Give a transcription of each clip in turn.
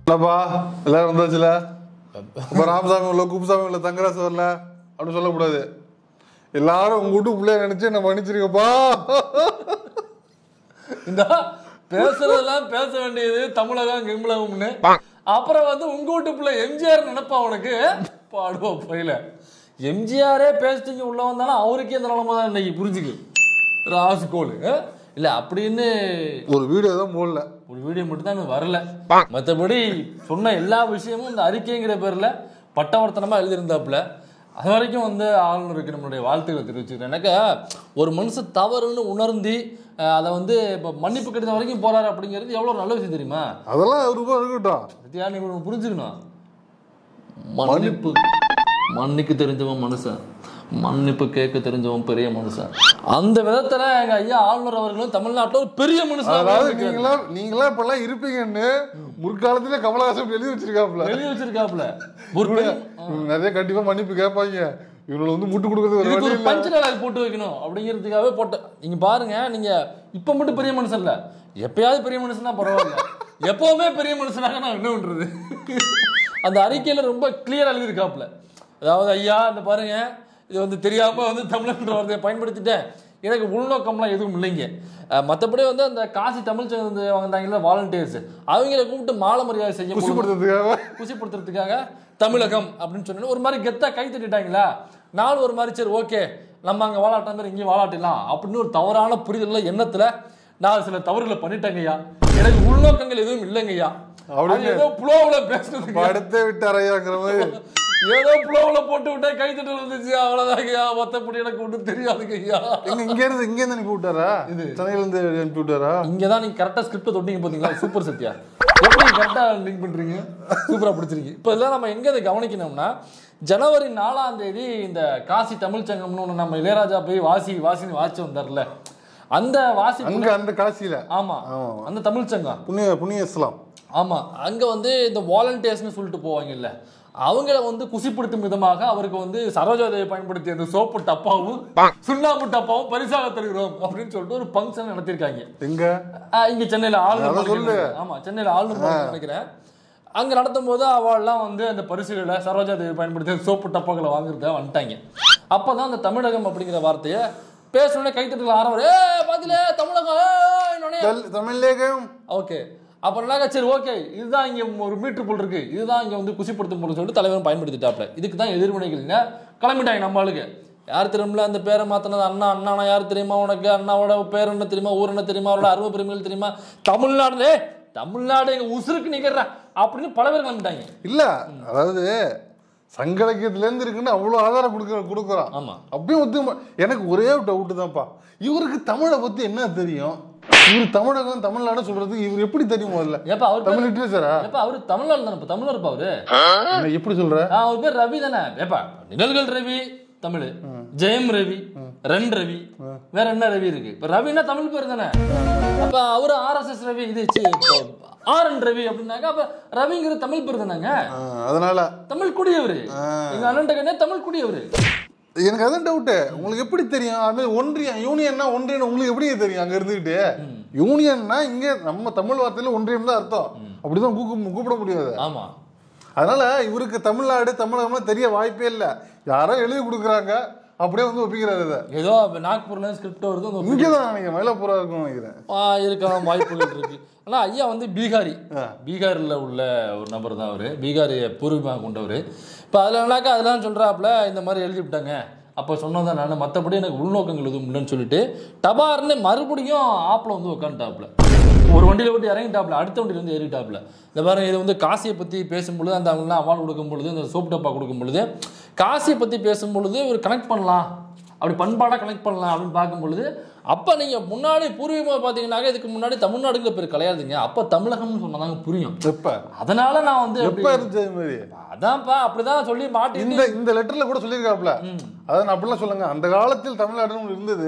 இல்லப்பா எல்லாரும் வந்தாச்சுல இப்ப ராமசாமி உள்ள குப்புசாமி உள்ள தங்கராசு வரல அப்படின்னு சொல்லக்கூடாது எல்லாரும் உங்க வீட்டு பிள்ளைய நினைச்சு என்ன மன்னிச்சிருக்கப்பா இந்த பேசுறதெல்லாம் பேச வேண்டியது தமிழகம் கிம்லகம்னு அப்புறம் வந்து உங்க வீட்டு பிள்ளை எம்ஜிஆர் நினைப்பா உனக்கு பாடுவா பையில எம்ஜிஆரே பேசிட்டீங்க உள்ள வந்தாலும் அவருக்கே இந்த நிலைமை தான் இன்னைக்கு புரிஞ்சுக்கு ராசுகோல் இல்ல அப்படின்னு ஒரு வீடியோ தான் போடல ஒரு வீடியோ மட்டும் தான் எனக்கு வரல மற்றபடி சொன்ன எல்லா விஷயமும் இந்த அறிக்கைங்கிற பேர்ல பட்டவர்த்தனமா எழுதியிருந்தாப்புல அது வரைக்கும் வந்து ஆளுநருக்கு நம்மளுடைய வாழ்த்துக்களை தெரிவிச்சுக்கிறேன் எனக்கு ஒரு மனுஷன் தவறுன்னு உணர்ந்து அஹ், அதை வந்து இப்போ மன்னிப்பு கடிதம் வரைக்கும் போறாரு அப்படிங்கிறது எவ்வளவு நல்ல விஷயம் தெரியுமா அதெல்லாம் ஒரு ரூபாய் இருக்கட்டும் சத்யா நீங்க ஒண்ணு புரிஞ்சுக்கணும் மன்னிப்பு மன்னிக்க தெரிஞ்சவன் மனுஷன் மன்னிப்பு கேட்க தெரிஞ்சவன் பெரிய மனுஷன் அந்த விதத்துல எங்க ஐயா ஆளுநர் அவர்களும் தமிழ்நாட்டுல ஒரு பெரிய மனுஷன் அதாவது நீங்களா நீங்களா இப்ப எல்லாம் இருப்பீங்கன்னு முற்காலத்துல கமலஹாசன் எழுதி வச்சிருக்காப்ல எழுதி வச்சிருக்காப்புல ஒரு பெரிய- இவங்க நிறைய கண்டிப்பா மன்னிப்பு கேட்பாங்க இவங்களை வந்து முட்டு கொடுக்கறது ஒரு இதுக்கு வழி ஒரு இல்ல பஞ்சு டயலாக் போட்டு வைக்கணும் அப்படிங்கிறதுக்காகவே போட்டு நீங்க பாருங்க நீங்க இப்ப மட்டும் பெரிய மனுஷன் இல்ல எப்பயாவது பெரிய மனுஷனா பரவாயில்ல எப்பவுமே பெரிய மனுஷனாக நான் என்ன பண்றது அந்த அறிக்கையில ரொம்ப கிளியரா எழுதியிருக்காப்புல அதாவது ஐயா இந்த பாருங்க இது வந்து தெரியாம வந்து தமிழன்ற வார்த்தையை பயன்படுத்திட்டேன் எனக்கு உள்நோக்கம்லாம் எதுவும் இல்லைங்க அஹ் மத்தபடி வந்து அந்த காசி தமிழ் வந்து வந்தாங்கல்ல வாலண்டியர்ஸ் அவங்கள கூப்பிட்டு மாலை மரியாதை செய்ய போது- குசிப்படுத்துறதுக்காக குசிப்படுத்துறதுக்காக தமிழகம் அப்படின்னு சொன்னோன்னு ஒரு மாதிரி கெத்தா கை தட்டிட்டாங்களா நாலு ஒரு மாதிரி சரி ஓகே நம்ம அங்க வாலாட்ட மாதிரி இங்கேயும் வாலாட்டிடலாம் அப்படின்னு ஒரு தவறான புரிதல்ல எண்ணத்துல நான் சில தவறுகளை பண்ணிட்டேங்கய்யா எனக்கு உள்நோக்கங்கள் எதுவும் இல்லைங்கய்யா அப்படின்னு- அது ஏதோ புலோவுல பேசுறதுக்கு படுத்தே விட்டாரையாங்கிற மாதிரி ஏதோ புலோவுல போட்டு விட்டா கை தட்டல் வந்துச்சு அவ்வளவுதாங்கய்யா மத்தபடி எனக்கு ஒன்றும் தெரியாதுங்கய்யா எங்க இங்க இருந்து இங்க இருந்து அனுப்பி விட்டாரா சென்னையில இருந்து அனுப்பி விட்டாரா இங்கதான் நீங்க கரெக்டா ஸ்கிரிப்ட் தொட்டீங்க பாத்தீங்களா சூப்பர் சத்யா எப்படி கரெக்டா லிங்க் பண்றீங்க சூப்பரா பிடிச்சிருக்கு இப்போ இதெல்லாம் நம்ம எங்க இதை கவனிக்கணும்னா ஜனவரி நாலாம் தேதி இந்த காசி தமிழ் சங்கம்னு ஒண்ணு நம்ம இளையராஜா போய் வாசி வாசின்னு வாசி வந்தார்ல அந்த வாசி அங்க அந்த காசியில ஆமா அந்த தமிழ் சங்கம் புண்ணிய புண்ணிய இஸ்லாம் ஆமா அங்க வந்து இந்த வாலண்டியர்ஸ்னு சொல்லிட்டு போவாங்கல்ல அவங்கள வந்து குசிப்படுத்தும் விதமாக அவருக்கு வந்து சரோஜாதேவி பயன்படுத்திய அந்த சோப்பு டப்பாவும் சுண்ணாம்பு டப்பாவும் பரிசாக தருகிறோம் அப்படின்னு சொல்லிட்டு ஒரு ஃபங்க்ஷன் நடத்திருக்காங்க எங்க ஆஹ் இங்க சென்னையில ஆளுநர் அதான் மாளிகை சொல்லு. நடக்குது. ஆமா சென்னையில ஆளுநர் மாளிகை நினைக்கிறேன் அங்க நடத்தும் போது அவள்லாம் வந்து அந்த பரிசுகளை சரோஜா தேவி பயன்படுத்தி சோப்பு டப்பாக்களை வாங்குறத வந்துட்டாங்க அப்பதான் அந்த தமிழகம் அப்படிங்கிற வார்த்தையை பேசணுன்னே கைத்தட்டல ஆரம்பம் ஏ பாத்தில தமிழகம் ஏய், நுழைய." தல்- தமிழ்லேகம் ஓகே அப்புறம்னாக்க சரி ஓகே இதுதான் இங்க ஒரு மீட்டர் போல் இருக்கு இதுதான் இங்க வந்து குசிப்படுத்தும் போல சொல்லிட்டு தலைவரும் பயன்படுத்திட்டாப்ல இதுக்கு தான் எதிர்வினைகள்ங்க கிளம்பிட்டாங்க நம்ம ஆளுக்கு யார் தெரியுமில அந்த பேரை மாத்தினது அண்ணா அண்ணானா யார் தெரியுமா உனக்கு அண்ணாவோட பேர் என்ன தெரியுமா ஊர் என்ன தெரியுமா அவரோட அருமை பெருமைகள் தெரியுமா தமிழ்நாடுலே தமிழ்நாடு எங்க உசுருக்கு நிக்கிறா அப்படின்னு பல பேர் கிளம்பிட்டாங்க இல்ல அதாவது சங்க இலக்கியத்துல இருந்து இருக்குன்னு அவ்வளவு ஆதாரம் கொடுக்க கொடுக்குறான் ஆமா அப்படியும் ஒத்துக்க எனக்கு ஒரே டவுட் தான்ப்பா இவருக்கு தமிழை பத்தி என்ன தெரியும் இவர் தமிழகம் தமிழ்நாடு சொல்றது இவர் எப்படி தெரியும் முதல்ல ஏப்பா அவர் தமிழ் லிட்ரேச்சரா ஏப்பா அவரு தமிழ்நாடு தானே தமிழர் இருப்பா அவரு என்ன எப்படி சொல்ற ஆ, அவர் பேர் ரவி தானே ஏப்பா நிழல்கள் ரவி தமிழ் ஜெயம் ரவி ரன் ரவி வேற என்ன ரவி இருக்கு இப்ப ரவினா தமிழ் பேர் தானே அப்ப அவரு ஆர்எஸ்எஸ் ரவி இது ஆர் என் ரவி அப்படின்னாக்க அப்ப ரவிங்கிறது தமிழ் பேர் தானேங்க ஆ, அதனால தமிழ் குடியவர் எங்க அண்ணன் தமிழ் குடியவர் எனக்கு அதான் டவுட்டு உங்களுக்கு எப்படி தெரியும் அது மாதிரி ஒன்றியம் யூனியன்னா ஒன்றியம் உங்களுக்கு எப்படி தெரியும் அங்க இருந்துகிட்டு யூனியன்னா இங்க நம்ம தமிழ் வார்த்தையில ஒன்றியம் தான் அர்த்தம் அப்படிதான் கூப்பிட கூப்பிட முடியாது ஆமா அதனால இவருக்கு தமிழ்நாடு தமிழகம்லாம் தெரிய வாய்ப்பே இல்லை யாரோ எழுதி கொடுக்குறாங்க அப்படியே வந்து ஒப்பிக்கிறாரு இதை ஏதோ அப்ப நாக்பூர்ல ஸ்கிரிப்ட் வருது அந்த இங்கே தான் நினைக்கிறேன் மயிலாப்பூரா இருக்கும்னு நினைக்கிறேன் ஆ, இருக்கலாம் வாய்ப்புகள் இருக்கு ஆனா ஐயா வந்து பீகாரி பீகார்ல உள்ள ஒரு நபர் தான் அவரு பீகாரிய பூர்வீகமாக கொண்டவர் இப்போ அதுலனாக்கா அதெல்லாம் சொல்றாப்புல இந்த மாதிரி எழுதி விட்டாங்க அப்போ சொன்னதான் நான் மற்றபடி எனக்கு உள்நோக்கங்கள் எதுவும் இல்லைன்னு சொல்லிட்டு டபார்னு மறுபடியும் ஆப்பில் வந்து உட்காந்துட்டாப்புல ஒரு வண்டியில விட்டு இறங்கிட்டாப்புல அடுத்த வண்டியில வந்து ஏறிட்டாப்புல இந்த பாருங்க இது வந்து காசியை பத்தி பேசும்பொழுது அந்த அவங்களாம் அவார்டு கொடுக்கும் பொழுது இந்த சோப்பு டப்பா கொடுக்கும் பொழுது காசியை பத்தி பேசும் பொழுது ஒரு கனெக்ட் பண்ணலாம் அப்படி பண்பாடாக கனெக்ட் பண்ணலாம் அப்படின்னு பார்க்கும் பொழுது அப்போ நீங்கள் முன்னாடி பூர்வீகமாக பார்த்தீங்கன்னாக்க இதுக்கு முன்னாடி தமிழ்நாடுங்கிற பேர் கிடையாதுங்க அப்போ தமிழகம்னு சொன்னதாங்க புரியும் எப்ப அதனால நான் வந்து எப்ப அப்படி- இருந்துச்சு அது மாதிரி அதான்ப்பா அப்படிதான் சொல்லி மாட்டி இந்த இந்த லெட்டர்ல கூட சொல்லியிருக்காப்ல அதான் அப்படிலாம் சொல்லுங்க அந்த காலத்தில் தமிழ்நாடுன்னு ஒண்ணு இருந்தது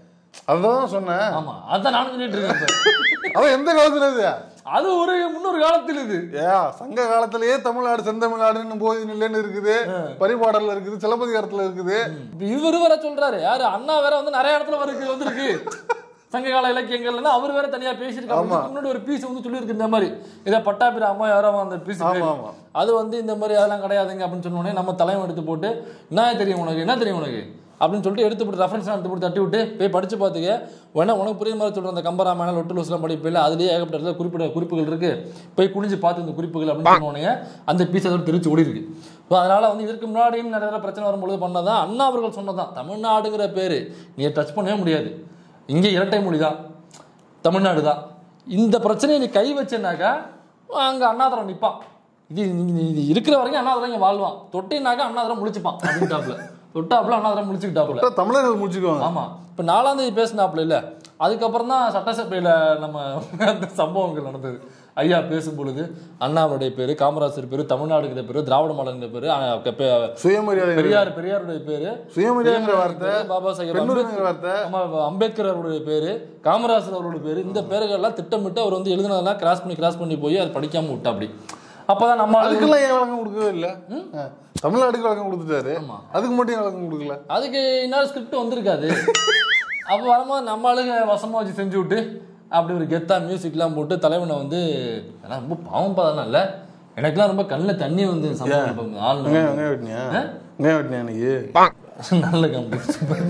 அதுதான் சொன்னேன் ஆமா அதான் நானும் சொல்லிட்டு இருக்கேன் இப்ப. அதான் எந்த காலத்துல இது அது ஒரு முன்னொரு காலத்தில் இது ஏ சங்க காலத்திலேயே தமிழ்நாடு செந்தமிழ்நாடுன்னு போய் நிலைன்னு இருக்குது பரிபாடல்ல இருக்குது சிலப்பதிகாரத்துல இருக்குது இப்ப இவரு வேற சொல்றாரு யாரு அண்ணா வேற வந்து நிறைய இடத்துல வருக்கு வந்திருக்கு சங்ககால இலக்கியங்கள்னா அவர் வேற தனியா பேசியிருக்காரு இதுக்கு முன்னாடி ஒரு பீஸ் வந்து சொல்லியிருக்கு இந்த மாதிரி இதை பட்டாபிர அம்மா யாரோ அந்த பீஸ் ஆமா ஆமா அது வந்து இந்த மாதிரி அதெல்லாம் கிடையாதுங்க அப்படின்னு சொன்ன உடனே நம்ம தலைவன் எடுத்து போட்டு என்ன தெரியும் உனக்கு என்ன தெரியும் உனக்கு அப்படின்னு சொல்லிட்டு எடுத்து போட்டு ரெஃபரன்ஸ் எடுத்து போட்டு தட்டி விட்டு போய் படிச்சு பார்த்துக்க வேணா உனக்கு புரியுற மாதிரி சொல்ற அந்த கம்பராமாயணம் லொட்டு லூஸ்லாம் படிப்பில்ல அதுலேயே ஏகப்பட்ட இடத்துல குறிப்பிட்ட குறிப்புகள் இருக்கு போய் குனிஞ்சு பார்த்து இந்த குறிப்புகள் அப்படின்னு சொன்ன உடனே அந்த பீஸ் அதோட திருச்சி ஓடி இருக்கு ஸோ அதனால வந்து இதற்கு முன்னாடியும் நிறைய தடவை பிரச்சனை வரும்பொழுது பண்ணதான் அண்ணா அவர்கள் சொன்னதான் தமிழ்நாடுங்கிற பேரு நீ டச் பண்ணவே முடியாது இங்கே இரட்டை மொழி தான் தமிழ்நாடு தான் இந்த பிரச்சனையை நீ கை வச்சேனாக்கா அங்கே அண்ணாதுரம் நிற்பான் இது இது- இது இருக்கிற வரைக்கும் அண்ணாதுரம் இங்கே வாழ்வான் தொட்டினாக்கா அண்ணாதுரம் முடிச்சுப்பான் அப்படின்ட்டாப்புல தொட்டாப்புல அண்ணாதுரம் முடிச்சுக்கிட்டாப்புல அப்புறம் தமிழர்கள் முடிச்சுக்குவாங்க ஆமா இப்போ நாலாம் தேதி பேசினாப்புல இல்ல அதுக்கப்புறம் தான் சட்டசபையில நம்ம அந்த சம்பவங்கள் நடந்தது ஐயா பேசும் பொழுது அண்ணாவுடைய பேரு காமராஜர் பேரு தமிழ்நாடுங்கிற பேரு திராவிட மாடலுங்கிற பேரு அஹ் பெ- பெ- சுயமரியாதை பெரியார் பெரியாருடைய பேரு சுயமரியாதைங்கிற வார்த்தை பாபா சாஹேப் பெண்ணுரிமைங்கிற வார்த்தை ஆமா அம்பேத்கர் அவருடைய பேரு காமராஜர் அவருடைய பேரு இந்த பேர்கள்லாம் திட்டமிட்டு அவர் வந்து எழுதுனதெல்லாம் கிராஸ் பண்ணி கிராஸ் பண்ணி போய் அதை படிக்காம விட்டா அப்படி அப்பதான் நம்ம ஆளுங்க- அதுக்கெல்லாம் ஏன் வழக்கம் கொடுக்கவே இல்ல ஆ. தமிழ்நாட்டுக்கு வழக்கம் கொடுத்துட்டாரு ஆமா. அதுக்கு மட்டும் ஏன் வழக்கம் கொடுக்கல அதுக்கு இன்னொரு ஸ்கிரிப்ட் வந்திருக்காது அப்போ வரும்போது நம்ம ஆளுங்க வசமா வச்சு செஞ்சு விட்டு அப்படி ஒரு கெத்தா மியூசிக்லாம் போட்டு தலைவனை வந்து அதெல்லாம் ரொம்ப பாவம் பாதம் இல்ல எனக்கெல்லாம் ரொம்ப கண்ணில் தண்ணி வந்து சம்பவம் இப்ப ஆளுங்க வெங்காயம் வெங்காயம் வெட்டினியா வெங்காயம் வெட்டினியா எனக்கு நல்ல கம்பெனி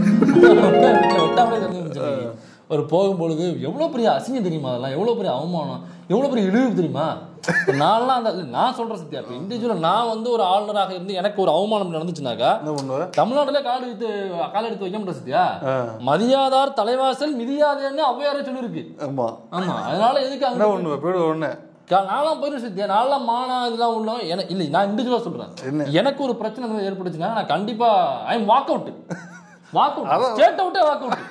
வெட்டாமலே தண்ணி வந்துச்சு இன்னைக்கு. ஒரு போகும்பொழுது எவ்வளோ பெரிய அசிங்கம் தெரியுமா அதெல்லாம் எவ்வளோ பெரிய அவமானம் எவ்வளோ பெரிய இழிவு தெரியுமா இப்ப நான்லாம் அந்த இல்ல, நான் சொல்ற சத்தியா இப்போ இண்டிவிஜுவலாக நான் வந்து ஒரு ஆளுநராக இருந்து எனக்கு ஒரு அவமானம் நடந்துச்சுனாக்கா என்ன பண்ணுவ தமிழ்நாட்டுல கால் எடுத்து கால் எடுத்து வைக்க முடியாது சத்யா ஆ. மதியாதார் தலைவாசல் மிதியாதேன்னு ஔவையாரே சொல்லியிருக்கு ஆமா ஆமா அதனால எதுக்கு என்ன அங்க பண்ணுவ போயிடுவ உடனே கா- நான்லாம் போயிடும் சத்யா நான்லாம் மானா இதெல்லாம் உள்ள எனக்கு இல்லை நான் இண்டிவிஜுவலாக சொல்றேன் என்ன? எனக்கு ஒரு பிரச்சனை வந்து ஏற்பட்டுச்சுன்னா நான் கண்டிப்பா I am walk out walk out state அவுட்டே வாக் அவுட்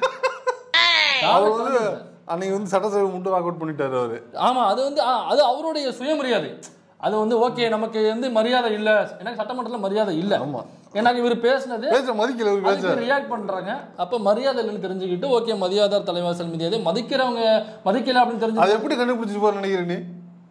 அவர் வந்து அன்னைக்கு வந்து சட்டசபை மட்டும் வாக் அவுட் பண்ணிட்டாரு அவரு ஆமா அது வந்து ஆ, அது அவருடைய சுயமரியாதை அது வந்து ஓகே நமக்கு வந்து மரியாதை இல்ல எனக்கு சட்டமன்றத்துல மரியாதை இல்ல ஆமா எனக்கு இவர் பேசுனது பேச மதிக்கல இவரு பேச அதுக்கு ரியாக்ட் பண்றாங்க அப்ப மரியாதை இல்லைன்னு தெரிஞ்சுக்கிட்டு ஓகே மதியாதார் தலைவாசல் மரியாதை மதிக்கிறவங்க மதிக்கல அப்படின்னு தெரிஞ்சு அதை எப்படி கண்டுபிடிச்சிட்டு போற நினைக்கிற நீ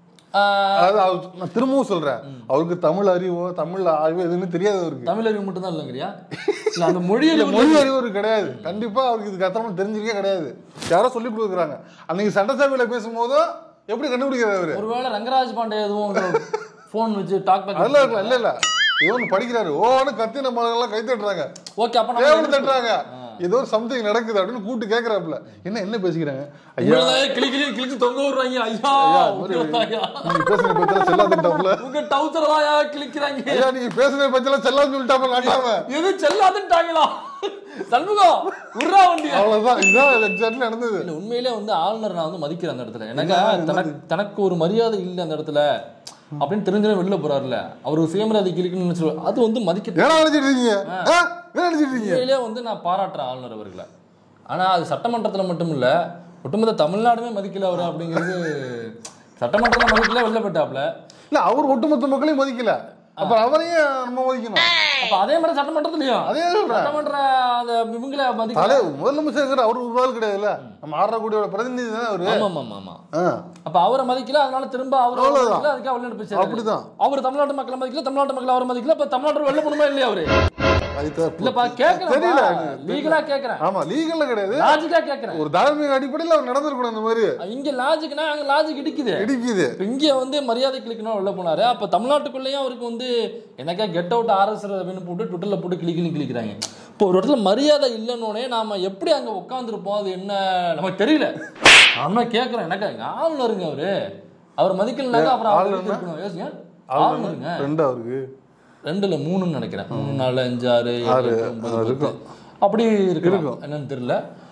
ஆஹ், அதாவது அவர் நான் திரும்பவும் சொல்றேன் அவருக்கு தமிழ் அறிவோ தமிழ் அறிவோ எதுன்னு தெரியாது அவருக்கு தமிழ் அறிவு மட்டும் தான் இல்லைங்கிறியா இல்ல அந்த மொழியில இல்ல மொழி அறிவு அவருக்கு கிடையாது கண்டிப்பா அவருக்கு இது கத்தனம் தெரிஞ்சிருக்கே கிடையாது யாரோ சொல்லி கொடுக்குறாங்க அன்னைக்கு சட்டசபையில பேசும்போதும் எப்படி கண்டுபிடிக்கிறாரு அவரு ஒருவேளை ரங்கராஜ் பாண்டே எதுவும் ஃபோன் வச்சு டாக் பேக் அதெல்லாம் இருக்கலாம் இல்ல இல்ல இவன் படிக்கிறாரு ஓன்னு கத்தி நம்ம எல்லாம் கை தட்டுறாங்க ஓகே அப்ப தேவனு நம்ம தட்டுறாங்க ஏதோ ஒரு சம்திங் நடக்குது அப்படின்னு கூப்பிட்டு கேக்குறாப்புல என்ன என்ன பேசிக்கிறாங்க ஐயா உங்களை கிளி கிளி கிழிச்சு தொங்க விடுறாங்க ஐயா உங்களை தாயா. நீங்க பேசுன பத்தில செல்லாதுட்டாப்ல உங்க டவுசர் தாயா கிழிக்கிறாங்க ஐயா நீங்க பேசுன பத்தில செல்லாதுன்னு சொல்லிட்டாப்ல நாட்டாம எது செல்லாதுன்ட்டாங்களா சண்முகம் உர்ரா வண்டி அவ்வளவுதான் இதுதான் எக்ஸாக்ட்லி நடந்தது இல்ல உண்மையிலே வந்து ஆளுநர் நான் வந்து மதிக்கிறேன் அந்த இடத்துல எனக்கு தனக்கு தனக்கு ஒரு மரியாதை இல்லை அந்த இடத்துல அப்படின்னு தெரிஞ்சவே வெளில போறாருல அவருக்கு சுயமரியாதை கிழிக்கணும்னு நினைச்சு அது வந்து மதிக்க என்ன நினைச்சிட்டு இருக்கீங்க ஆ? என்ன நினைச்சிட்டு இருக்கீங்க உண்மையிலே வந்து நான் பாராட்டுறேன் ஆளுநர் அவர்களை ஆனா அது சட்டமன்றத்துல மட்டும் இல்ல ஒட்டுமொத்த தமிழ்நாடுமே மதிக்கல அவர் அப்படிங்கிறது சட்டமன்றத்துல மதிக்கல வெளில போயிட்டாப்ல இல்ல அவர் ஒட்டுமொத்த மக்களையும் மதிக்கல அப்புறம் அவரையும் நம்ம மதிக்கணும் அப்ப அதே மாதிரி சட்டமன்றத்துலயும் அதே சொல்றேன் சட்டமன்ற அந்த இவங்களை மதிக்கல தலை முதலமைச்சர் அவர் ஒரு ஆள் கிடையாதுல்ல நம்ம ஆறரை கோடியோட பிரதிநிதி தானே அவரு ஆமா ஆமா ஆமா ஆ. அப்ப அவரை மதிக்கல அதனால திரும்ப அவரை அவ்வளவுதான். மதிக்கல அதுக்காக வெளிநாடு போய் சேர்றாரு. அப்படிதான் அவர் தமிழ்நாட்டு மக்களை மதிக்கல தமிழ்நாட்டு மக்களை அவரை மதிக்கல இப்ப தமிழ்நாட்டு வெளில போகணுமா இல்லையா அவரு அது தப்பு. இல்லப்பா கேக்குறேன் தெரியல லீகலா கேக்குறேன் ஆமா லீகல்ல கிடையாது லாஜிக்கா கேக்குறேன் ஒரு தார்மீக அடிப்படையில் அவர் நடந்திருக்கணும் இந்த மாதிரி இங்க லாஜிக்னா அங்க லாஜிக் இடிக்குது இடிக்குது இப்ப இங்க வந்து மரியாதை கிளிக்கணும் வெளில போனாரு அப்ப தமிழ்நாட்டுக்குள்ளேயும் அவருக்கு வந்து எனக்கா கெட் அவுட் ஆர்எஸ் அப்படின்னு போட்டு ட்விட்டர்ல போட்டு கிளி கிளி கிளிக்கிறாங்க இப்போ ஒரு இடத்துல மரியாதை இல்லைன்னொடனே நாம எப்படி அங்க உட்காந்துருப்போம் அது என்ன நமக்கு தெரியல நான் கேக்குறேன் எனக்கு அங்க ஆளுநருங்க அவரு அவர் மதிக்கலனாக்கா அப்புறம் அவர் ஆளுநர்னா? இருக்கணும் யோசிங்க ஆளுநர் ஆளுநருங்க ரெண்டு அவருக்கு ரெண்டுல மூணுன்னு நினைக்கிறேன் மூணு நாலு அஞ்சு ஆறு ஏழு, ஆறு, எட்டு, ஒன்பது, ஆறு பத்து. இருக்கும். அப்படி இருக்கும் என்னன்னு தெரியல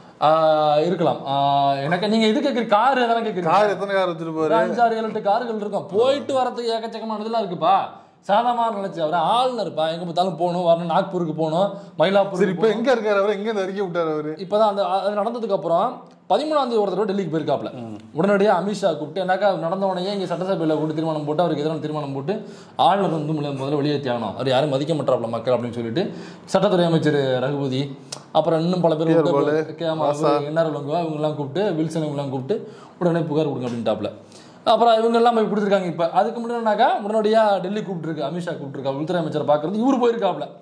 ஆஹ் இருக்கலாம் ஆஹ் எனக்கு நீங்க இது கேக்குறீங்க கார் எதனா கேக்குறீங்க கார் எத்தனை கார் வச்சிருப்பாரு ஒரு அஞ்சு ஆறு ஏழு எட்டு கார்கள் இருக்கும் போயிட்டு வரதுக்கு ஏக்கச்சக்கமானதுலாம் இருக்குப்பா சாதாரணமாக நினைச்சு அவர் ஆளுநர்ப்பா எங்க பார்த்தாலும் போகணும் வரணும் நாக்பூருக்கு போகணும் சரி மயிலாப்பூர் இப்ப எங்க இருக்காரு அவரு எங்க இந்த அறிக்கை விட்டாரு அவரு இப்பதான் அந்த அது நடந்ததுக்கு அப்புறம் பதிமூணாம் தேதி ஒரு தடவை டெல்லிக்கு போயிருக்காப்ல உடனடியாக அமித்ஷா கூப்பிட்டு என்னக்கா நடந்த உடனே இங்கே சட்டசபையில் கூட்டு தீர்மானம் போட்டு அவருக்கு எதிரான தீர்மானம் போட்டு ஆளுநர் வந்து முதல்ல முதல்ல வெளியேற்றி ஆகணும் அவர் யாரும் மதிக்க மாட்டாப்ல மக்கள் அப்படின்னு சொல்லிட்டு சட்டத்துறை அமைச்சர் ரகுபதி அப்புறம் இன்னும் பல பேர் டிஆர் பாலு, கூப்பிட்டு, ஆமா, அவரு என்ஆர் இளங்கோ இவங்கெல்லாம் கூப்பிட்டு வில்சன் இவங்கெல்லாம் கூப்பிட்டு உடனே புகார் கொடுங்க அப்படின்ட்டாப்ல அப்புறம் இவங்க எல்லாம் போய் கொடுத்துருக்காங்க இப்போ அதுக்கு முன்னாடினாக்கா உடனடியாக டெல்லி கூப்பிட்டுருக்கு அமித்ஷா கூப்பிட்டுருக்கா உள்துறை அமைச்சரை பார்க்கறது இவர் போயிருக்காப்ல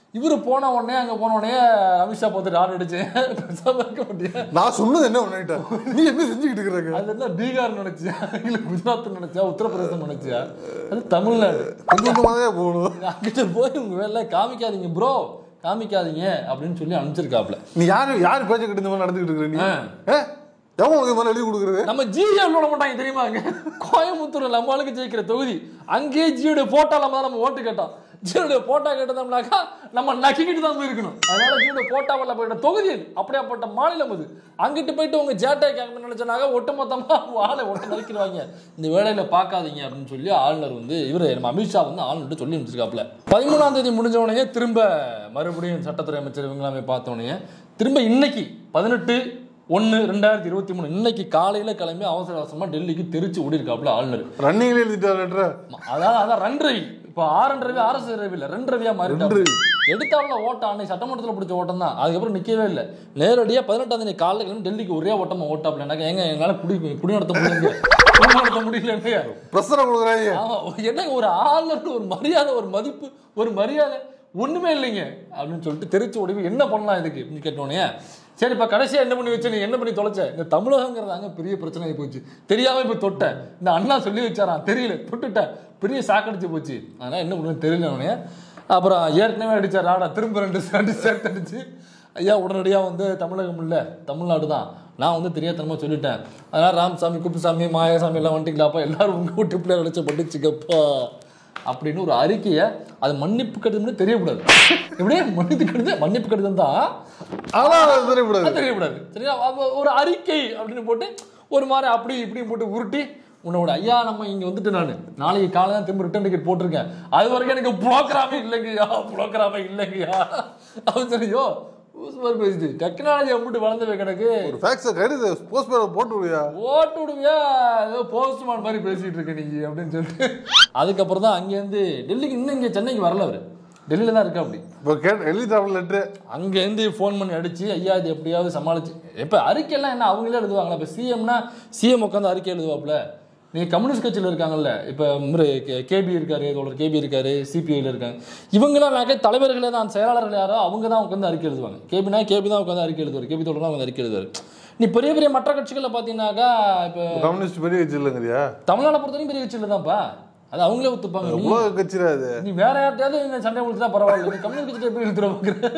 இவரு போன உடனே அங்க போன உடனே அமித்ஷா பார்த்துட்டு ஆள் அடிச்சேன் பேசாம இருக்க முடியாது நான் சொன்னது என்ன பண்ணிட்டேன் நீ என்ன செஞ்சுக்கிட்டு இருக்கிறாங்க அது என்ன பீகார் நினைச்சியா இல்ல குஜராத் நினைச்சியா உத்தரப்பிரதேசம் நினைச்சியா அது தமிழ்நாடு கொஞ்சம் கொஞ்சமாவே போகணும் அங்கிட்ட போய் உங்க வேலை காமிக்காதீங்க ப்ரோ காமிக்காதீங்க அப்படின்னு சொல்லி அனுப்பிச்சிருக்காப்ல நீ யாரு யாரு பேச்ச கிட்ட இந்த மாதிரி நடந்துகிட்டு இருக்கிற நீ ஏ? எவன் உனக்கு இந்த மாதிரி எழுதி கொடுக்குறது நம்ம ஜியோ விட மாட்டாங்க தெரியுமா அங்க கோயம்புத்தூர் நம்ம ஆளுக்கு ஜெயிக்கிற தொகுதி அங்கேயே ஜியோட போட்டோ நம்ம தான் நம்ம ஓட்டு கேட்டோம் ஜியோட போட்டோ கேட்டோம்னாக்கா நம்ம நக்கிக்கிட்டு தான் போயிருக்கணும் அதனால ஜியோட போட்டோவில் போயிட்ட தொகுதி அது. அப்படியாப்பட்ட மாநிலம் அது அங்கிட்டு போயிட்டு உங்க ஜேட்டா கேட்க நினைச்சனாக்க ஒட்டுமொத்தமா ஆளை ஒட்டு நறுக்கிடுவாங்க இந்த வேலையில பார்க்காதீங்க அப்படின்னு சொல்லி ஆளுநர் வந்து இவர் நம்ம அமித்ஷா வந்து ஆளுநர் சொல்லி அனுப்பிச்சிருக்காப்ல பதிமூணாம் தேதி முடிஞ்ச உடனே திரும்ப மறுபடியும் சட்டத்துறை அமைச்சர் இவங்களாமே பார்த்த உடனே திரும்ப இன்னைக்கு பதினெட்டு ஒன்று ரெண்டாயிரத்தி இருபத்தி மூணு இன்னைக்கு காலையில கிளம்பி அவசர அவசரமா டெல்லிக்கு தெரிச்சு ஓடிருக்காப்புல ஆளுநர் ரன்னிங்ல எழுதிட்டார் லெட்டர் அதான் அதான் ரன் ரவி இப்போ ஆரன் ரவி அரசு ரவி இல்ல ரெண்டு ரவியா மாறிட்டாரு ரவி. எடுத்தாப்புல ஓட்டம் அன்னைக்கு சட்டமன்றத்தில் பிடிச்ச ஓட்டம் தான் அதுக்கப்புறம் நிக்கவே இல்லை நேரடியா பதினெட்டாம் தேதி காலைல கிளம்பி டெல்லிக்கு ஒரே ஓட்டமா ஓட்டாப்ல எனக்கு எங்க எங்களால குடி குடி நடத்த முடியல குடி நடத்த முடியல பிரசரை கொடுக்குறாங்க ஆமா என்னங்க ஒரு ஆளுநருக்கு ஒரு மரியாதை ஒரு மதிப்பு ஒரு மரியாதை ஒண்ணுமே இல்லைங்க அப்படின்னு சொல்லிட்டு தெரிச்சு ஓடி என்ன பண்ணலாம் இதுக்கு அப்படின்னு கேட்டோன்னே சரி இப்ப கடைசியா என்ன பண்ணி வச்ச நீ என்ன பண்ணி தொலைச்ச இந்த தமிழகங்கிறதாங்க பெரிய பிரச்சனை ஆகி போச்சு தெரியாம இப்ப தொட்ட இந்த அண்ணா சொல்லி வச்சாராம் தெரியல தொட்டுட்ட பெரிய சாக்கடிச்சு போச்சு அதனால என்ன பண்ணுறது தெரியல உடனே அப்புறம் ஏற்கனவே அடிச்சார் ஆடா திரும்ப ரெண்டு ரெண்டு சேர்த்து அடிச்சு ஐயா உடனடியாக வந்து தமிழகம் இல்லை தமிழ்நாடு தான் நான் வந்து தெரியாதனமா சொல்லிட்டேன் அதனால ராமசாமி குப்புசாமி மாயாசாமி எல்லாம் வந்துட்டீங்களாப்பா எல்லாரும் உங்க வீட்டு பிள்ளைய நினைச்ச படிச்சுக்கப்பா அப்படின்னு ஒரு அறிக்கையை அது மன்னிப்பு கடிதம்னு தெரியக்கூடாது எப்படியே மன்னிப்பு கடிதம் மன்னிப்பு கடிதம் தான் ஆனா அது தெரியக்கூடாது அது தெரியக்கூடாது சரியா அப்ப ஒரு அறிக்கை அப்படின்னு போட்டு ஒரு மாதிரி அப்படி இப்படி போட்டு உருட்டி உன்னோட ஐயா நம்ம இங்க வந்துட்டு நான் நாளைக்கு காலை தான் திரும்ப ரிட்டர்ன் டிக்கெட் போட்டிருக்கேன் அது வரைக்கும் எனக்கு புரோக்கராமே இல்லைங்கய்யா புரோக்கராமே இல்லைங்கய்யா அப்படின்னு சொல்லியோ சூப்பர் பேசிட்டு டெக்னாலஜி அம்பிட்டு வளர்ந்து கணக்கு ஒரு ஃபேக்ஸை கருது போஸ்ட் பேர் போட்டு விடுவியா ஓட்டு விடுவியா ஏதோ போஸ்ட்மேன் மாதிரி பேசிட்டு இருக்க நீ அப்படின்னு சொல்லிட்டு அதுக்கப்புறம் தான் அங்கேருந்து டெல்லிக்கு இன்னும் இங்கே சென்னைக்கு வரல அவர் டெல்லியில தான் இருக்கா அப்படி இப்போ கேட்டு எழுதிட்டாப்ல லெட்ரு அங்கேருந்து ஃபோன் பண்ணி அடிச்சு ஐயா இது எப்படியாவது சமாளிச்சு இப்போ அறிக்கையெல்லாம் என்ன அவங்களே எழுதுவாங்களா இப்போ சிஎம்னா சிஎம் உட்காந்து அறிக்கை எழுதுவாப்ல நீ கம்யூனிஸ்ட் கட்சியில் இருக்காங்கல்ல இப்போ கேபி இருக்காரு தோழர் கேபி இருக்காரு சிபிஐல இருக்காங்க இவங்கெல்லாம் நாக்க தலைவர்களே தான் செயலாளர்கள் யாரோ அவங்க தான் உட்காந்து அறிக்கை எழுதுவாங்க கேபினா கேபி தான் உட்காந்து அறிக்கை எழுதுவார் கேபி தோழர் தான் உட்காந்து அறிக்கை எழுதுவார் நீ பெரிய பெரிய மற்ற கட்சிகளை பார்த்தீங்கன்னாக்கா இப்போ கம்யூனிஸ்ட் பெரிய கட்சி இல்லைங்கிறியா தமிழ்நாடை பொறுத்தவரைக்கும் பெரிய கட்சியில் தான்ப்பா அது அவங்களே ஒத்துப்பாங்க நீ எவ்வளோ கட்சிடா அது நீ வேற யார்ட்டையாவது இந்த சண்டை முடிச்சுதான் பரவாயில்ல நீ கம்யூனிஸ்ட் கட்சியை எப்படி இழுத்துற பார்க்குற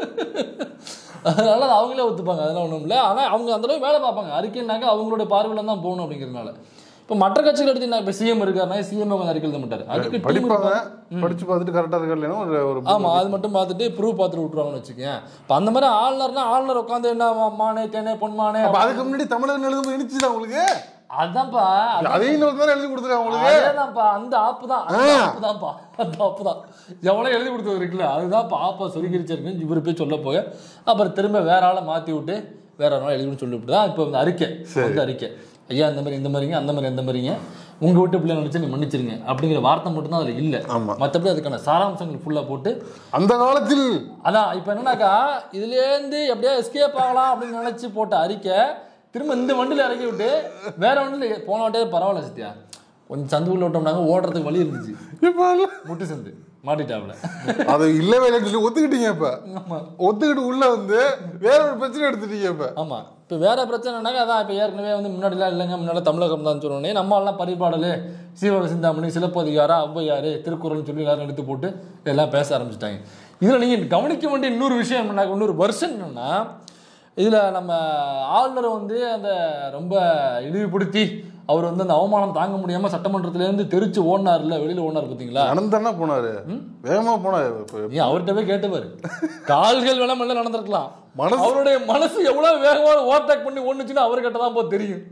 அதனால அது அவங்களே ஒத்துப்பாங்க அதெல்லாம் ஒன்றும் இல்லை ஆனால் அவங்க அந்த அளவுக்கு வேலை பார்ப்பாங்க அறிக்கைனாக்க அவங்களோட பார்வையில தான் போகணும் அப்படிங்கிறதுனால இப்போ மற்ற கட்சிகள் எடுத்து இப்போ சிஎம் இருக்காருனா சிஎம் கொஞ்சம் அறிக்கை எழுத மாட்டார் அதுக்கு team படிப்பாங்க இருப்பாங்க. படிச்சு பார்த்துட்டு கரெக்டாக இருக்கா இல்லைன்னா ஒரு ஒரு ஆமா அது மட்டும் பார்த்துட்டு ப்ரூவ் பார்த்துட்டு விட்டுருவாங்கன்னு வச்சுக்கேன் இப்போ அந்த மாதிரி ஆளுநர்னா ஆளுநர் உட்காந்து என்ன மா- மானே தேனே பொன்மானே அப்போ அதுக்கு முன்னாடி தமிழகம் எழுதும்போது இனிச்சுதா உங்களுக்கு அதான்ப்பா அதான் அதையும் இன்னொரு தானே எழுதி கொடுத்துருக்காங்க உங்களுக்கு அதேதான்ப்பா அந்த ஆப்பு தான் அந்த ஆப்பு தான்ப்பா அந்த ஆப்பு தான் எவ்வளோ எழுதி கொடுத்தது இருக்குல்ல அதுதான்ப்பா ஆப்பா சொருகிருச்சிருக்கு இவர் போய் சொல்ல போக அப்புறம் திரும்ப வேற ஆளை மாற்றி விட்டு வேற ஒரு ஆள் எழுதின்னு சொல்லிவிட்டு தான் இப்போ வந்து அறிக்கை வந்து அறிக்கை ஐயா இந்த மாதிரி இந்த மாதிரிங்க அந்த மாதிரி எந்த மாதிரிங்க உங்க வீட்டு பிள்ளை நினைச்சு நீ மன்னிச்சிருங்க அப்படிங்கிற வார்த்தை மட்டும் தான் அதில் இல்லை ஆமா. மற்றபடி அதுக்கான சாராம்சங்கள் ஃபுல்லாக போட்டு அந்த காலத்தில் அதான் இப்போ என்னன்னாக்கா இதுலேருந்து எப்படியா எஸ்கேப் ஆகலாம் அப்படின்னு நினைச்சு போட்ட அறிக்கை திரும்ப இந்த வண்டியில் இறக்கி விட்டு வேற வண்டியில் போன வண்டியே பரவாயில்ல சத்யா கொஞ்சம் சந்துக்குள்ள விட்டோம்னாங்க ஓடுறதுக்கு வழி இருந்துச்சு இப்போ இல்ல. முட்டு சந்து மாட்டிட்டாப்ல அது இல்லவே இல்லைன்னு சொல்லி ஒத்துக்கிட்டீங்க இப்ப ஆமா ஒத்துக்கிட்டு உள்ள வந்து வேற ஒரு பிரச்சனை எடுத்துட்டீங்க இப்ப ஆமா இப்போ வேற பிரச்சனைனாக்கா அதான் இப்போ ஏற்கனவே வந்து முன்னாடிலாம் இல்லைங்க முன்னாடி தமிழகம் தான் சொன்னோடனே நம்ம எல்லாம் பரிபாடல் சீவக சிந்தாமணி சிலப்பதிகாரா ஔவையார் திருக்குறள்னு சொல்லி எல்லாரும் எடுத்து போட்டு எல்லாம் பேச ஆரம்பிச்சிட்டாங்க இதில் நீங்கள் கவனிக்க வேண்டிய இன்னொரு விஷயம் என்னன்னா இன்னொரு வருஷம் என்னன்னா இதில் நம்ம ஆளுநரை வந்து அந்த ரொம்ப இழிவுபடுத்தி அவர் வந்து அந்த அவமானம் தாங்க முடியாம சட்டமன்றத்திலேருந்து தெரிச்சு ஓடினார்ல வெளியில ஓடினார் பார்த்தீங்களா நடந்தானே போனாரு வேகமா போனாரு இப்ப நீ அவர்கிட்ட போய் கேட்டுப்பாரு கால்கள் வேணா மெல்ல நடந்திருக்கலாம் மனசு- அவருடைய மனசு எவ்வளவு வேகமா ஓவர்டேக் பண்ணி ஒண்ணுச்சுன்னு அவர்கிட்ட தான் போய் தெரியும்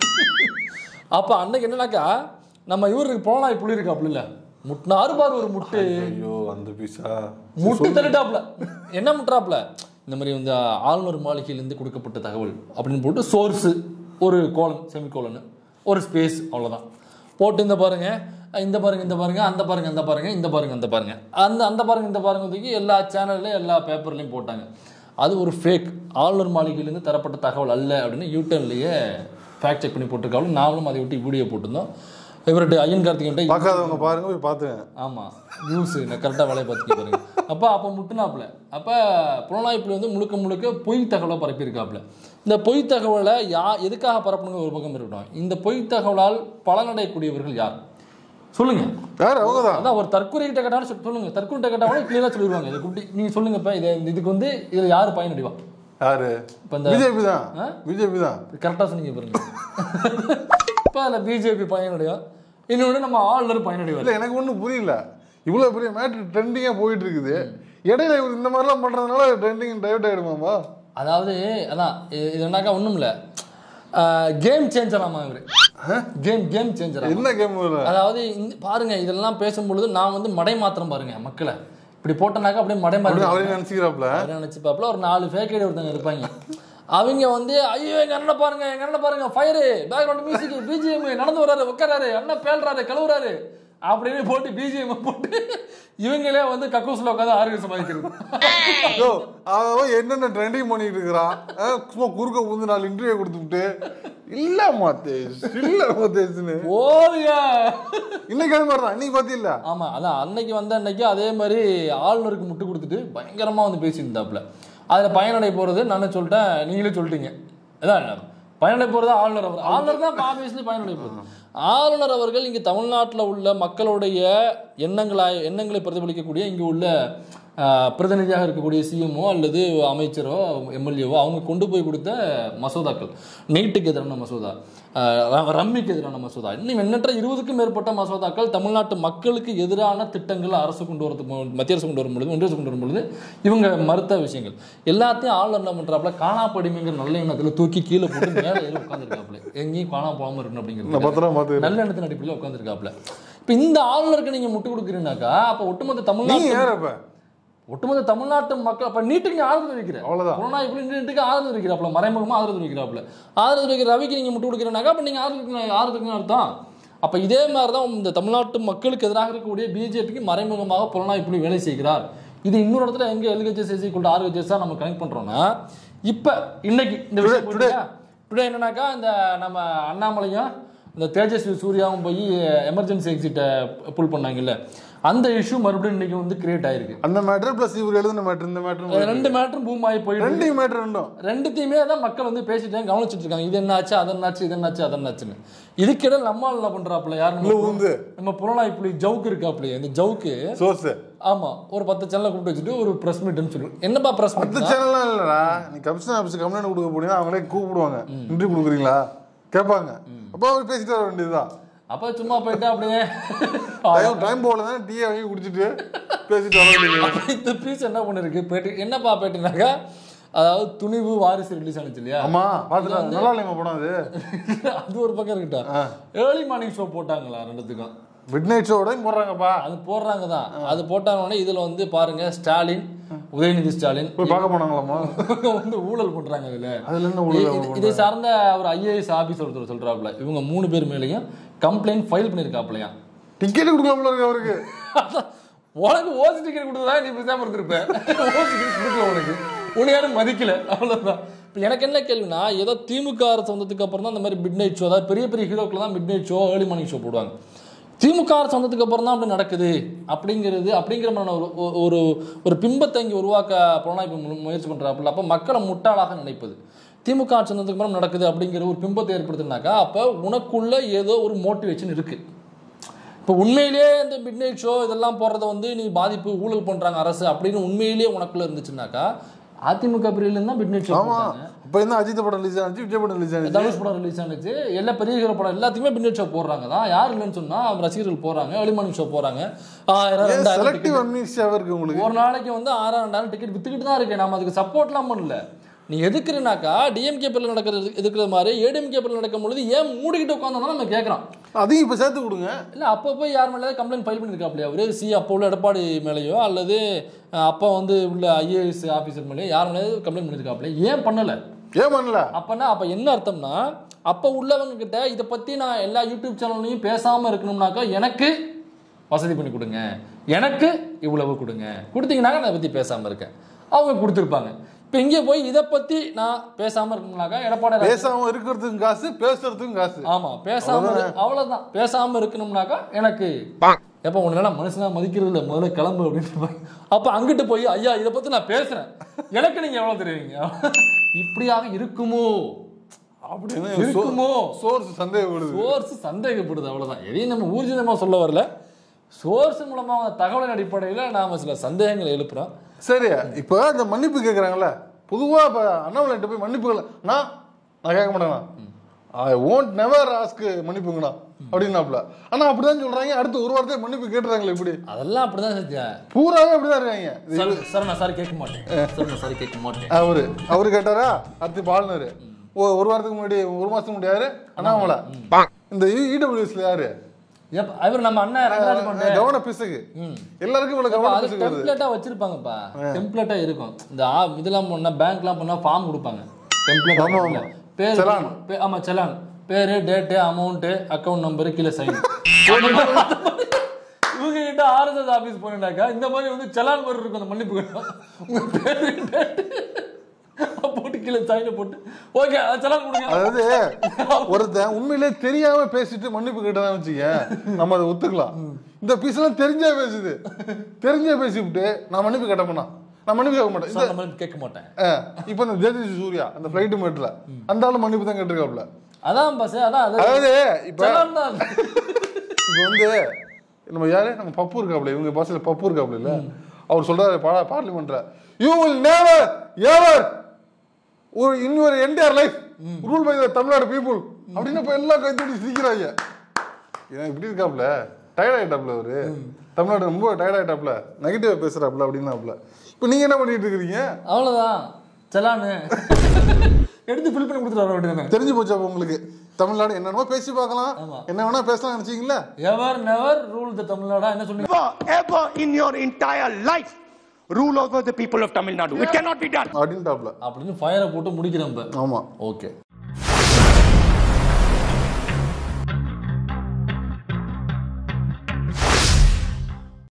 அப்ப அன்னைக்கு என்னன்னாக்கா நம்ம இவருக்கு புலனாய் புள்ளி இருக்காப்புல இல்ல முட்டினாரு பாரு ஒரு முட்டு ஐயோ அந்த பீஸா முட்டு தள்ளிட்டாப்ல என்ன முட்டுறாப்ல இந்த மாதிரி வந்து ஆளுநர் மாளிகையிலேருந்து கொடுக்கப்பட்ட தகவல் அப்படின்னு போட்டு சோர்ஸு ஒரு கோலன் செமிகோலன் ஒரு ஸ்பேஸ் அவ்வளவுதான் போட்டு இந்த பாருங்க இந்த பாருங்க இந்த பாருங்க அந்த பாருங்க அந்த பாருங்க இந்த பாருங்க அந்த பாருங்க அந்த அந்த பாருங்க இந்த பாருங்க தூக்கி எல்லா சேனல்லையும் எல்லா பேப்பர்லையும் போட்டாங்க அது ஒரு ஃபேக் ஆளுநர் மாளிகையிலேருந்து தரப்பட்ட தகவல் அல்ல அப்படின்னு யூட்டர்ன்லேயே ஃபேக்ட் செக் பண்ணி போட்டிருக்காங்க நாங்களும் அதை விட்டு வீடியோ போட்டிருந்தோம் இவர்கிட்ட ஐயன் கார்த்திகன்ட்ட பார்க்காதவங்க பாருங்க போய் பாத்துங்க ஆமா நியூஸ் நான் கரெக்டாக வேலையை பார்த்துக்க பாருங்க அப்போ அப்போ முட்டுனாப்புல அப்போ புலனாய்ப்புல வந்து முழுக்க முழுக்க பொய் தகவலை பரப்பியிருக்காப்புல இந்த பொய் தகவலை யா எதுக்காக பரப்பணுங்க ஒரு பக்கம் இருக்கட்டும் இந்த பொய் தகவலால் பலனடையக்கூடியவர்கள் யார் சொல்லுங்க யார் அவங்க தான் அதான் ஒரு தற்கொலை கிட்ட கேட்டாலும் சொல்~ சொல்லுங்க தற்கொலை கிட்ட கேட்டாலும் கிளியரா சொல்லிடுவாங்க இதை கூப்பிட்டு நீங்க சொல்லுங்க இப்ப இதை இதுக்கு வந்து இதுல யாரு பயனடைவா யாரு இப்ப இந்த பிஜேபி தான் ஆ? பிஜேபி தான் கரெக்டா சொன்னீங்க பாருங்க இப்ப அதுல பிஜேபி பயனடையும் இன்னொன்று நம்ம ஆளுநர் பயனடைவார் இல்ல எனக்கு ஒண்ணும் புரியல இவ்வளவு பெரிய மேட்ரு ட்ரெண்டிங்கா போயிட்டு இருக்குது இடையில இவர் இந்த மாதிரிலாம் பண்றதுனால ட்ரெண்டிங் டைவர்ட் ஆயிடுமாமா அதாவது அதான் இது இது என்னக்கா ஒண்ணும் இல்ல கேம் சேஞ்சர் ஆமா இவரு கேம் கேம் சேஞ்சர் என்ன கேம் அதாவது இந்த- பாருங்க இதெல்லாம் பேசும்பொழுது நான் வந்து மடை மாத்திரம் பாருங்க மக்களை இப்படி போட்டனாக்கா அப்படியே மடை மாத்திரம் அவரே நினைச்சுக்கிறாப்ல அவரை நினைச்சு பாப்பல ஒரு நாலு ஃபேக் ஐடி ஒருத்தங்க இருப்பாங்க அவங்க வந்து ஐயோ எங்க அண்ணனை பாருங்க எங்க அண்ணனை பாருங்க ஃபயரு பேக்ரவுண்ட் மியூசிக் பிஜிஎம் நடந்து வர்றாரு உட்காராரு அண்ணன் பேல்றாரு கழுவுறாரு அப்படின்னு போட்டு பிஜிஎம் போட்டு இவங்களே வந்து கக்கூஸ்ல உட்காந்து ஆரோக்கியம் சமாளிக்கிறது யோ அவன் என்னென்ன ட்ரெண்டிங் பண்ணிட்டு இருக்கிறான் ஆ, சும்மா குறுக்க புந்து நாலு இன்டர்வியூ கொடுத்துட்டு இல்ல மாத்தேஷ் இல்ல மாத்தேஷ்னு ஓவியா இன்னைக்கு அது மாதிரி தான் இன்னைக்கு பாத்தீங்களா ஆமா அதான் அன்னைக்கு வந்த அன்னைக்கு அதே மாதிரி ஆளுநருக்கு முட்டு கொடுத்துட்டு பயங்கரமா வந்து பேசியிருந்தாப்புல அதுல பயனடை போறது நான் சொல்லிட்டேன் நீங்களே சொல்லிட்டீங்க அதான் பயனடை போறது ஆளுநர் அவர் ஆளுநர் தான் ஆபீஸ்ல பயனடை போறது ஆளுநர் அவர்கள் இங்க தமிழ்நாட்டுல உள்ள மக்களுடைய எண்ணங்களாய் எண்ணங்களை பிரதிபலிக்கக்கூடிய இங்க உள்ள ஆஹ், பிரதிநிதியாக இருக்கக்கூடிய சிஎம்ஓ அல்லது அமைச்சரோ எம்எல்ஏவோ அவங்க கொண்டு போய் கொடுத்த மசோதாக்கள் நீட்டுக்கு எதிரான மசோதா ஆஹ், ர- ரம்மிக்கு எதிரான மசோதா இன்னும் எண்ணற்ற இருபதுக்கும் மேற்பட்ட மசோதாக்கள் தமிழ்நாட்டு மக்களுக்கு எதிரான திட்டங்கள் அரசு கொண்டு வரதுக்கு மு- மத்திய அரசு கொண்டு வரும் பொழுது ஒன்றிய அரசு கொண்டு வரும் பொழுது இவங்க மறுத்த விஷயங்கள் எல்லாத்தையும் ஆளுநர் என்ன பண்றாப்புல காணாப்படிமைங்கிற நல்ல எண்ணத்துல தூக்கி கீழே போட்டு மேலே ஏறி உட்காந்துருக்காப்புல எங்கேயும் காணா போகாம இருக்கணும் நான் அப்படிங்கிறது பத்திரம் பாத்து நல்ல எண்ணத்தின் அடிப்படையில் உட்காந்துருக்காப்புல இப்ப இந்த ஆளுநருக்கு நீங்க முட்டு கொடுக்குறீங்கனாக்கா அப்ப ஒட்டுமொத்த நீங்க தமிழ்நாட்டு யார் அப்ப ஒட்டுமொத்த தமிழ்நாட்டு மக்கள் அப்ப நீட்டுக்கு நீ ஆதரவு வைக்கிற அவ்வளவுதான். புலனாய்வு நீட்டுக்கு ஆதரவு வைக்கிறாப்புல மறைமுகமா ஆதரவு வைக்கிறாப்புல ஆதரவு வைக்கிற ரவிக்கு நீங்க முட்டு கொடுக்குறீங்கனாக்கா அப்ப நீங்க ஆதரவு ஆதரவுக்குன்னு அர்த்தம் அப்ப இதே மாதிரி தான் இந்த தமிழ்நாட்டு மக்களுக்கு எதிராக இருக்கக்கூடிய பிஜேபிக்கு மறைமுகமாக புலனாய்வு புலி வேலை செய்கிறார் இது இன்னொரு இடத்துல எங்க எல்கேஜஸ் எஸ்சி கொண்டு ஆர்கேஜஸ் நம்ம கனெக்ட் பண்றோம்னா இப்ப இன்னைக்கு இந்த விஷயம் புரியுதா? டுடே என்னன்னாக்கா இந்த நம்ம அண்ணாமலையும் இந்த தேஜஸ்வி சூர்யாவும் போய் எமர்ஜென்சி எக்ஸிட்டை புல் பண்ணாங்கல்ல அந்த இஷ்யூ மறுபடியும் இன்னைக்கு வந்து கிரியேட் ஆயிருக்கு அந்த மேட்டர் பிளஸ் இவர் எழுதின மேட்டர் இந்த மேட்டர் ரெண்டு மேட்டரும் பூம் ஆகி போயிட்டு இருக்கு. ரெண்டு மேட்டர் ரெண்டும் ரெண்டுத்தையுமே தான் மக்கள் வந்து பேசிட்டு கவனிச்சிட்டு இருக்காங்க இது என்னாச்சு அது என்னாச்சு இது என்னாச்சு அது என்னாச்சுன்னு இதுக்கிடையில் நம்ம ஆள் என்ன பண்றாப்புல யார் உள்ள ஊந்து நம்ம புலனாய் புலி ஜவுக்கு இருக்காப்புல இந்த ஜவுக்கு சோர்ஸ் ஆமா ஒரு பத்து சேனலை கூப்பிட்டு வச்சுட்டு ஒரு பிரஸ் மீட்னு சொல்லி என்னப்பா பிரஸ் மீட் இந்த சேனல்லாம் இல்லடா நீ கமிஷன் ஆஃபீஸ் கம்ப்ளைண்ட் கொடுக்க போனீங்கன்னா அவங்களே கூப்பிடுவாங்க இன்டர்வியூ கொடுக்குறீங்களா கேட்பாங்க அப்போ அவர் பேசிட்டு வர வேண்டியதுதான் அப்ப சும்மா போயிட்டு அப்படியே டைம் டைம் போகல தான் டீ வாங்கி குடிச்சிட்டு பேசிட்டு வர வேண்டியது இந்த பீஸ் என்ன பண்ணிருக்கு பேட்டி என்னப்பா பேட்டினாக்கா அதாவது துணிவு வாரிசு ரிலீஸ் ஆனிச்சு இல்லையா ஆமா பாத்துட்டா நல்லா இல்லைங்க படம் அது அது ஒரு பக்கம் இருக்கட்டும் ஏர்லி மார்னிங் ஷோ போட்டாங்களா ரெண்டுத்துக்கும் மிட் நைட் ஷோட போடுறாங்கப்பா அது போடுறாங்க தான் அது போட்டாங்க இதுல வந்து பாருங்க ஸ்டாலின் உதயநிதி ஸ்டாலின் போய் பார்க்க போனாங்களாமா இவங்க வந்து ஊழல் பண்றாங்க இதுல அதுல என்ன இ- உள்ள இது- இதை சார்ந்த ஒரு ஐஏஎஸ் ஆபீசர் ஒருத்தர் சொல்றாப்புல இவங்க மூணு பேர் மேலேயும் கம்ப்ளைண்ட் ஃபைல் பண்ணிருக்காப்லையா டிக்கெட் கொடுக்கலாம்ல இருக்கு அவருக்கு உனக்கு ஓசி டிக்கெட் கொடுத்ததா நீ பேசாம இருந்திருப்ப ஓசி டிக்கெட் கொடுக்கல உனக்கு உன்னை யாரும் மதிக்கல அவ்வளவுதான் இப்போ எனக்கு என்ன கேள்வினா ஏதோ திமுக அரசு வந்ததுக்கு அப்புறம் தான் இந்த மாதிரி மிட் நைட் ஷோ அதாவது பெரிய பெரிய ஹீரோக்கள் தான் midnight show early morning show போடுவாங்க திமுக அரசு வந்ததுக்கு அப்புறம் தான் அப்படி நடக்குது அப்படிங்கிறது அப்படிங்கிற மாதிரியான ஒரு ஒரு- ஒரு ஒரு பிம்பத்தை இங்கே உருவாக்க புலனாய்வு மு- முயற்சி பண்றாப்புல அப்போ மக்களை முட்டாளாக நினைப்பது திமுக ஆட்சி வந்ததுக்கு அப்புறம் நடக்குது அப்படிங்கிற ஒரு பிம்பத்தை ஏற்படுத்தினாக்கா அப்போ உனக்குள்ள ஏதோ ஒரு மோட்டிவேஷன் இருக்கு இப்போ உண்மையிலேயே இந்த மிட் நைட் ஷோ இதெல்லாம் போடுறத வந்து நீ பாதிப்பு ஊழல் பண்றாங்க அரசு அப்படின்னு உண்மையிலேயே உனக்குள்ள இருந்துச்சுன்னாக்கா அதிமுக பிரிவில் தான் மிட் நைட் ஷோ ஆமா அப்ப என்ன அஜித் படம் ரிலீஸ் ஆனிச்சு விஜய் படம் ரிலீஸ் ஆனிச்சு தனுஷ் படம் ரிலீஸ் ஆனிச்சு எல்லா பெரிய ஹீரோ படம் எல்லாத்துக்குமே மிட் நைட் ஷோ போடுறாங்க தான் யார் இல்லைன்னு சொன்னா ரசிகர்கள் போறாங்க ஏர்லி மார்னிங் ஷோ போறாங்க ஆயிரம் ரெண்டாயிரம் செலக்டிவ் அம்னீஷியாவே இருக்கு உங்களுக்கு ஒரு நாளைக்கு வந்து ஆறாயிரம் ரெண்டாயிரம் டிக்கெட் வித்துக்கிட்டு தான் இருக்கு நம்ம அதுக்கு சப்போர்ட்லாம் பண்ணல நீ எதுக்குறனாக்கா டிஎம்கே பேரில் நடக்கிறது எதுக்குற மாதிரி ஏடிஎம்கே பேரில் நடக்கும் பொழுது ஏன் மூடிக்கிட்டு உட்காந்தோம் நம்ம கேட்குறோம் அதையும் இப்ப சேர்த்து கொடுங்க இல்லை அப்போ போய் யார் மேலே கம்ப்ளைண்ட் ஃபைல் பண்ணியிருக்காப்லையா அவரு சி அப்போ உள்ள எடப்பாடி மேலேயோ அல்லது அஹ், அப்போ வந்து உள்ள ஐஏஎஸ் ஆஃபீஸர் மேலேயோ யார் மேலேயோ கம்ப்ளைண்ட் பண்ணியிருக்காப்லையா ஏன் பண்ணலை ஏன் பண்ணல அப்போனா அப்போ என்ன அர்த்தம்னா அப்போ உள்ளவங்க கிட்ட இதை பற்றி நான் எல்லா யூடியூப் சேனல்லையும் பேசாமல் இருக்கணும்னாக்கா எனக்கு வசதி பண்ணி கொடுங்க எனக்கு இவ்வளவு கொடுங்க கொடுத்தீங்கன்னாக்கா நான் இதை பற்றி பேசாமல் இருக்கேன் அவங்க கொடுத்துருப்பாங்க இப்போ இங்கே போய் இதை பற்றி நான் பேசாமல் இருக்கணும்னாக்கா எடப்பாடி ராஜா- பேசாம இருக்கிறதுக்கும் காசு பேசுறதுக்கும் காசு ஆமா பேசாம இரு- அவ்வளவுதான் பேசாம இருக்கணும்னாக்கா எனக்கு எப்போ உன்னால மனுஷனா மதிக்கிறது இல்லை முதல்ல கிளம்பு அப்படின்னு அப்போ அங்கிட்டு போய் ஐயா இதை பற்றி நான் பேசுகிறேன் எனக்கு நீங்கள் எவ்வளோ தெரியுங்க இப்படியாக இருக்குமோ அப்படின்னு இருக்குமோ சோர்ஸ் சந்தேகப்படுது சோர்ஸ் சந்தேகப்படுது அவ்வளவுதான் எதையும் நம்ம ஊர்ஜிதமா சொல்ல வரல சோர்ஸ் மூலமா வந்த தகவலின் அடிப்படையில நாம சில சந்தேகங்களை எழுப்புறோம் சரி இப்போ இந்த மன்னிப்பு கேட்குறாங்கல்ல பொதுவா இப்போ அண்ணாமலைகிட்ட போய் மன்னிப்புகள் நான் நான் கேட்க மாட்டேங்கண்ணா ஐ ஓன்ட் நெவர் ஆஸ்க் மன்னிப்புங்கண்ணா அப்படின்னாப்புல ஆனா அப்படிதான் சொல்றாங்க அடுத்து ஒரு வாரத்தை மன்னிப்பு கேட்டுறாங்களே இப்படி அதெல்லாம் அப்படிதான் சத்யா பூராவே அப்படிதான் இருக்காங்க சார் சார் நான் சார் கேட்க மாட்டேன் சார் நான் சார் கேட்க மாட்டேன் அவரு அவரு கேட்டாரா அடுத்து பால்னர் ஒரு வாரத்துக்கு முன்னாடி ஒரு மாசத்துக்கு முன்னாடி யாரு அண்ணாமலை இந்த இடபிள்யூஎஸ்ல யாரு எப்ப அவர் நம்ம அண்ணன் ரங்கராஜ் பாண்டே கவன பிசுக்கு எல்லாருக்கும் இவ்வளவு கவன அது பிசுக்கு வருது டெம்ப்ளேட்டா வச்சிருப்பாங்கப்பா டெம்ப்ளேட்டா இருக்கும் இந்த ஆ இதெல்லாம் பண்ணா பேங்க்லாம் பண்ணா ஃபார்ம் கொடுப்பாங்க டெம்ப்ளேட் ஆமா, ஆமா ஆமா. பேர் செலான். பே- ஆமா செலான் பேரு டேட்டு அமௌண்ட் அக்கவுண்ட் நம்பர் கீழே சைன் இவங்க கிட்ட ஆர்எஸ்எஸ் ஆபீஸ் போனாக்கா இந்த மாதிரி வந்து செலான் மாதிரி இருக்கும் அந்த மன்னிப்பு கட்டணம் உங்க பேரு date, போட்டு கீழே சைனை போட்டு ஓகே செலான் கொடுங்க அதாவது ஒருத்தன் உண்மையிலே தெரியாம பேசிட்டு மன்னிப்பு கேட்டதான் வச்சுக்க நம்ம அதை ஒத்துக்கலாம் இந்த பீஸ் எல்லாம் தெரிஞ்சே பேசுது தெரிஞ்சே பேசிவிட்டு நான் மன்னிப்பு கேட்ட பண்ணா நான் மன்னிப்பு கேட்க மாட்டேன் இந்த சார் நம்ம கேட்க மாட்டேன் அஹ், இப்ப இந்த தேஜஸ்வி சூர்யா அந்த பிளைட் மேட்ல அந்த ஆளு மன்னிப்பு தான் கேட்டிருக்காப்ல அதான் பஸ் அதான் அது அதாவது இப்ப செலான் தான் இப்ப வந்து நம்ம யாரு நம்ம பப்பு இருக்காப்ல இவங்க பாசல பப்பு இருக்காப்ல இல்ல அவர் சொல்றாரு பா- பார்லிமெண்ட்ல யூ வில் நேவர் எவர் ஒரு இன்னொரு entire life rule by the Tamil Nadu people அப்படின்னு இப்ப எல்லாம் கைத்தடி சிரிக்கிறாங்க ஏன் இப்படி இருக்காப்ல டயர்ட் ஆயிட்டாப்ல அவரு தமிழ்நாடு ரொம்ப டயர்ட் ஆயிட்டாப்ல நெகட்டிவா பேசுறாப்ல அப்படின்னாப்ல இப்ப நீங்க என்ன பண்ணிட்டு இருக்கிறீங்க அவ்வளவுதான் செலானு எடுத்து ஃபில் பண்ணி கொடுத்துட்டு வர வேண்டியது தெரிஞ்சு போச்சு அப்ப உங்களுக்கு தமிழ்நாடு என்னென்னமோ பேசி பார்க்கலாம் ஆமா. என்ன வேணா பேசலாம் நினைச்சீங்களா எவர் நெவர் ரூல் த தமிழ்நாடா என்ன சொன்னீங்க Never, ever in your entire life rule over the people of Tamil Nadu. It cannot be done. அப்படின்ட்டாப்ல அப்படின்னு ஃபயரை போட்டு முடிக்கிறேன் இப்ப ஆமா ஓகே